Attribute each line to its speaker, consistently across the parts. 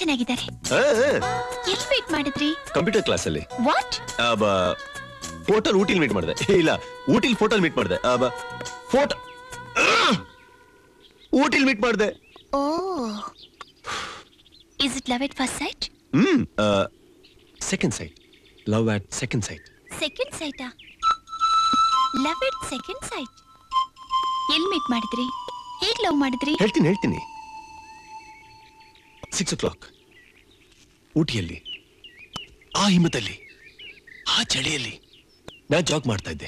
Speaker 1: ಚೆನ್ನಾಗಿದ್ದಾರೆ ಎಲ್ಲಿ ಮೀಟ್ ಮಾಡಿದ್ರಿ
Speaker 2: ಕಂಪ್ಯೂಟರ್ ಕ್ಲಾಸ್ ಅಲ್ಲಿ
Speaker 1: ವಾಟ್
Speaker 2: ಫೋಟೋಲ್ ಊಟಿಲ್ ಮೀಟ್ ಮಾಡಿದೆ ಇಲ್ಲ ಊಟಿಲ್ ಫೋಟೋಲ್ ಮೀಟ್ ಮಾಡಿದೆ ಫೋಟೋ ಊಟಿಲ್ ಮೀಟ್ ಮಾಡಿದೆ
Speaker 1: oh is it love it first sight
Speaker 2: hmm second sight love at second sight
Speaker 1: second ಸೈಟಾ ಲವ್ ಇಟ್ ಸೆಕೆಂಡ್ ಸೈಟ್ ಎಲ್ಲಿ ಮೀಟ್ ಮಾಡಿದ್ರಿ ಹೇಗ್ ಲವ್ ಮಾಡಿದ್ರಿ
Speaker 2: ಹೇಳ್ತೀನಿ ಹೇಳ್ತೀನಿ ಸಿಕ್ಸ್ ಓ ಕ್ಲಾಕ್ ಊಟಿಯಲ್ಲಿ ಆ ಹಿಮದಲ್ಲಿ ಆ ಚಳಿಯಲ್ಲಿ ನಾ ಜಾಗ್ ಮಾಡ್ತಾ ಇದ್ದೆ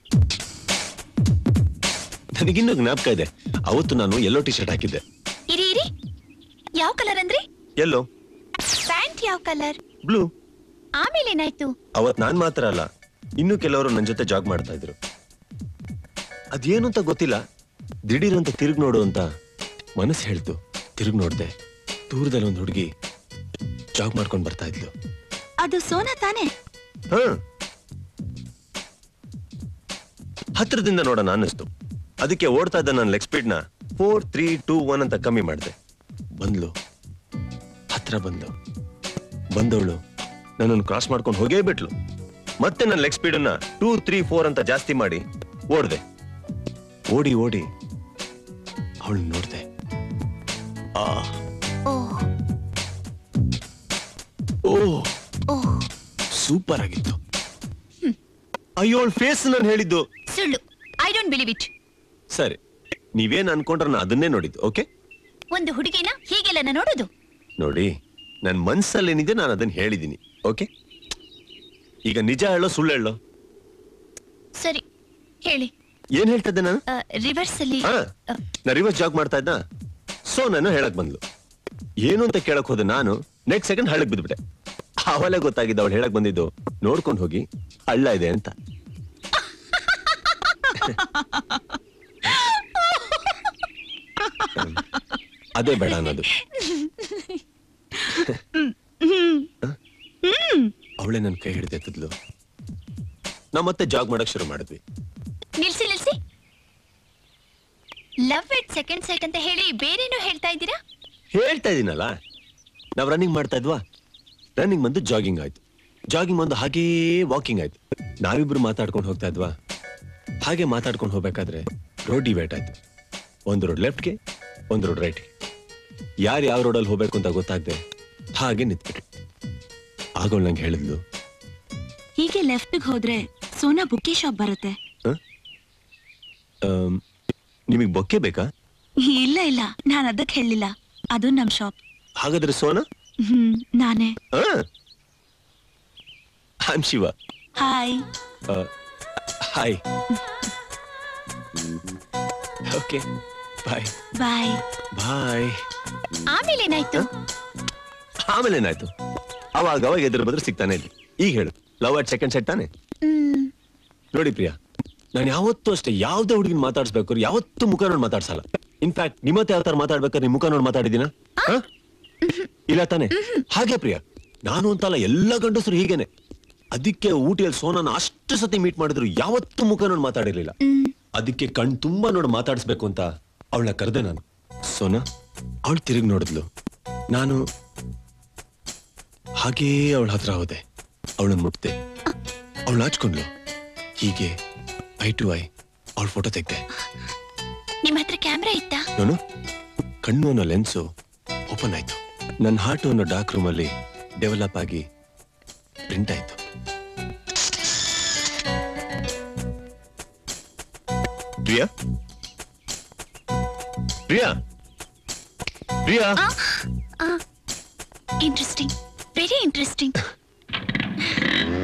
Speaker 2: ನನಗಿನ್ನೂ ಜ್ಞಾಪಕ ಇದೆ ಅವತ್ತು ನಾನು ಎಲ್ಲೋ ಟಿ ಶರ್ಟ್ ಹಾಕಿದ್ದೆ
Speaker 1: ಇರಿ ಇರಿ ಯಾವ ಕಲರ್ ಅಂದ್ರಿ
Speaker 2: ಎಲ್ಲೋ
Speaker 1: ಪ್ಯಾಂಟ್ ಯಾವ ಕಲರ್
Speaker 2: ಬ್ಲೂ
Speaker 1: ಆಮೇಲೆ ಏನಾಯ್ತು
Speaker 2: ಅವತ್ ನಾನ್ ಮಾತ್ರ ಅಲ್ಲ ಇನ್ನು ಕೆಲವರು ನನ್ನ ಜೊತೆ ಜಾಗ್ ಮಾಡ್ತಾ ಇದ್ರು ಅದೇನು ಅಂತ ಗೊತ್ತಿಲ್ಲ ದಿಢೀರ್ ಅಂತ ತಿರುಗ್ ನೋಡು ಅಂತ ಮನಸ್ಸು ಹೇಳ್ತು ತಿರುಗ್ ನೋಡ್ದೆ ದೂರದಲ್ಲಿ ಒಂದು ಹುಡುಗಿ ಜಾಗ್ ಮಾಡ್ಕೊಂಡ್ ಬರ್ತಾ ಇದ್ಲು
Speaker 1: ಅದು ಸೋನಾ ತಾನೇ
Speaker 2: ಹ ಹತ್ರದಿಂದ ನೋಡೋಣ ಅನ್ನಿಸ್ತು ಅದಕ್ಕೆ ಓಡ್ತಾ ಇದ್ದ ನನ್ನ ಲೆಗ್ ಸ್ಪೀಡ್ ನ ಫೋರ್ ತ್ರೀ ಟೂ ಒನ್ ಅಂತ ಕಮ್ಮಿ ಮಾಡಿದೆ ಬಂದ್ಲು ಹತ್ರ ಬಂದು ಬಂದವಳು ನನ್ನನ್ನು ಕ್ರಾಸ್ ಮಾಡ್ಕೊಂಡು ಹೋಗೇ ಬಿಟ್ಲು ಮತ್ತೆ ನನ್ನ ಲೆಗ್ ಸ್ಪೀಡ್ ಅನ್ನ ಟೂ ತ್ರೀ ಫೋರ್ ಅಂತ ಜಾಸ್ತಿ ಮಾಡಿ ಓಡ್ದೆ ಓಡಿ ಓಡಿ ಅವಳು ನೋಡ್ದೆ ಆ
Speaker 1: ಓ
Speaker 2: ಓ
Speaker 1: ಓ
Speaker 2: ಸೂಪರ್ ಆಗಿತ್ತು ಅಯ್ಯೋ ಅವಳ ಫೇಸ್ ನಾನು ಹೇಳಿದ್ದು
Speaker 1: ಸುಳ್ಳು ಐ ಡೋಂಟ್ ಬಿಲೀವ್ ಇಟ್
Speaker 2: ಸರಿ ನೀವೇನ್ ಅನ್ಕೊಂಡ್ರ ನಾನು ಅದನ್ನೇ ನೋಡಿದ್ದು ಓಕೆ
Speaker 1: ಒಂದು ಹುಡುಗಿನ ಹೀಗೆಲ್ಲ ನೋಡೋದು
Speaker 2: ನೋಡಿ ನನ್ನ ಮನ್ಸಲ್ಲಿ ಏನಿದೆ ನಾನು ಅದನ್ನ ಹೇಳಿದ್ದೀನಿ ಓಕೆ ಈಗ ನಿಜ ಹೇಳೋ ಸುಳ್ಳು ಹೇಳೋ
Speaker 1: ಸರಿ ಹೇಳಿ
Speaker 2: ಏನ್ ಹೇಳ್ತಾ ಇದ್ದೆ ನಾನು
Speaker 1: ರಿವರ್ಸ್ ಅಲ್ಲಿ
Speaker 2: ಹಾ
Speaker 1: ಆ,
Speaker 2: ನಾ ರಿವರ್ಸ್ ಜಾಗ್ ಮಾಡ್ತಾ ಇದ್ದ ಸೊ ನಾನು ಹೇಳಕ್ ಬಂದ್ಲು ಏನು ಅಂತ ಕೇಳಕ್ ಹೋದೆ ನಾನು ನೆಕ್ಸ್ಟ್ ಸೆಕೆಂಡ್ ಹಳ್ಳಕ್ ಬಿದ್ಬಿಟ್ಟೆ ಅವಲೇ ಗೊತ್ತಾಗಿದ್ದ ಅವಳು ಹೇಳಕ್ ಬಂದಿದ್ದು ನೋಡ್ಕೊಂಡು ಹೋಗಿ ಹಳ್ಳ ಇದೆ ಅಂತ ಅದೇ ಬೇಡ ಅನ್ನೋದು ಅವಳೇ ನನ್ನ ಕೈ ಹಿಡಿದು ಎತ್ತಿದ್ಲು ನಾ ಮತ್ತೆ ಜಾಗ್ ಮಾಡಕ್ ಶುರು ಮಾಡಿದ್ವಿ
Speaker 1: ನಿಲ್ಸಿ ನಿಲ್ಸಿ ಲವ್ ಇಟ್ ಸೆಕೆಂಡ್ ಸೈಟ್ ಅಂತ ಹೇಳಿ ಬೇರೇನೋ ಹೇಳ್ತಾ ಇದ್ದೀರಾ
Speaker 2: ಹೇಳ್ತಾ ಇದೀನಲ್ಲ ನಾವ್ ರನ್ನಿಂಗ್ ಮಾಡ್ತಾ ಇದ್ವಾ ರನ್ನಿಂಗ್ ಬಂದು ಜಾಗಿಂಗ್ ಆಯ್ತು ಜಾಗಿಂಗ್ ಬಂದು ಹಾಗೇ ವಾಕಿಂಗ್ ಆಯ್ತು ನಾವಿಬ್ರು ಮಾತಾಡ್ಕೊಂಡು ಹೋಗ್ತಾ ಇದ್ವಾ ಹಾಗೆ ಮಾತಾಡ್ಕೊಂಡು ಹೋಗ್ಬೇಕಾದ್ರೆ ರೋಡ್ ಡಿವೈಟ್ ಆಯ್ತು ಒಂದು ರೋಡ್ ಲೆಫ್ಟ್ಗೆ ಒಂದು ರೋಡ್ ರೈಟ್ಗೆ ಯಾರು ಯಾವ ರೋಡಲ್ಲಿ ಹೋಗ್ಬೇಕು ಅಂತ ಗೊತ್ತಾಗ್ದೆ ಹಾಗೆ ನಿಂತ್ಬಿಟ್ರು ಆಗೋಳು ನಂಗೆ ಹೇಳಿದ್ಲು
Speaker 3: ಹೀಗೆ ಲೆಫ್ಟ್ಗೆ ಹೋದ್ರೆ ಸೋನಾ ಬುಕ್ಕಿ ಶಾಪ್ ಬರುತ್ತೆ
Speaker 2: ನಿಮಗೆ ಬೊಕ್ಕೆ ಬೇಕಾ
Speaker 3: ಇಲ್ಲ ಇಲ್ಲ ನಾನು ಅದಕ್ಕೆ ಹೇಳಿಲ್ಲ ಅದು ನಮ್ ಶಾಪ್
Speaker 2: ಹಾಗಾದ್ರೆ ಸೋನಾ
Speaker 3: ಹ್ಮ್ ನಾನೇ
Speaker 2: I'm Shiva
Speaker 3: hi
Speaker 2: hi okay bye
Speaker 3: bye
Speaker 2: bye
Speaker 1: ಆಮೇಲೆ ಏನಾಯ್ತು
Speaker 2: ಆಮೇಲೆ ಏನಾಯ್ತು ಅವಾಗ ಅವಾಗ ಎದುರು ಬಂದ್ರೆ ಸಿಗ್ತಾನೆ ಇದ್ವಿ ಈಗ ಹೇಳು ಲವ್ ಅಟ್ ಸೆಕೆಂಡ್ ಸೆಟ್ ತಾನೆ
Speaker 1: ಹ್ಮ್
Speaker 2: ನೋಡಿ ಪ್ರಿಯಾ ನಾನು ಯಾವತ್ತೂ ಅಷ್ಟೇ ಯಾವ್ದೇ ಹುಡುಗಿನ ಮಾತಾಡ್ಸ್ಬೇಕು ಯಾವತ್ತೂ ಮುಖ ನೋಡಿ ಮಾತಾಡ್ಸಲ್ಲ ಇನ್ಫ್ಯಾಕ್ಟ್ ನಿಮ್ಮತ್ತೆ ಯಾವ ತರ ಮಾತಾಡ್ಬೇಕಾದ್ರೆ ನಿಮ್ ಮುಖ ನೋಡಿ ಮಾತಾಡಿದಿನ ಇಲ್ಲ ತಾನೆ ಹಾಗೆ ಪ್ರಿಯಾ ನಾನು ಅಂತಲ್ಲ ಎಲ್ಲ ಗಂಡಸರು ಹೀಗೇನೆ ಅದಕ್ಕೆ ಊಟಿಯಲ್ಲಿ ಸೋನನ ಅಷ್ಟು ಸತಿ ಮೀಟ್ ಮಾಡಿದ್ರು ಯಾವತ್ತೂ ಮುಖ ನೋಡಿ ಮಾತಾಡಿರ್ಲಿಲ್ಲ ಅದಕ್ಕೆ ಕಣ್ ತುಂಬಾ ನೋಡಿ ಮಾತಾಡಿಸ್ಬೇಕು ಅಂತ ಅವಳನ್ನ ಕರೆದೆ ನಾನು ಸೋನಾ ಅವಳು ತಿರುಗಿ ನೋಡಿದ್ಲು ನಾನು ಹಾಗೇ ಅವಳ ಹತ್ರ ಹೋದೆ ಅವಳನ್ನ ಮುಟ್ದೆ ಅವಳು ನಾಚ್ಕೊಂಡ್ಲು ಹೀಗೆ ಐ ಟು ಐ ಅವಳ ಫೋಟೋ ತೆಗ್ದೆ
Speaker 1: ನಿಮ್ ಹತ್ರ ಕ್ಯಾಮ್ರಾ ಇತ್ತಾ
Speaker 2: ನಾನು ಕಣ್ಣು ಅನ್ನೋ ಲೆನ್ಸು ಓಪನ್ ಆಯ್ತು ನನ್ನ ಹಾರ್ಟ್ ಅನ್ನೋ ಡಾರ್ಕ್ ರೂಮ್ ಅಲ್ಲಿ ಡೆವಲಪ್ ಆಗಿ ಪ್ರಿಂಟ್ ಆಯ್ತು Priya Priya Priya
Speaker 1: interesting very interesting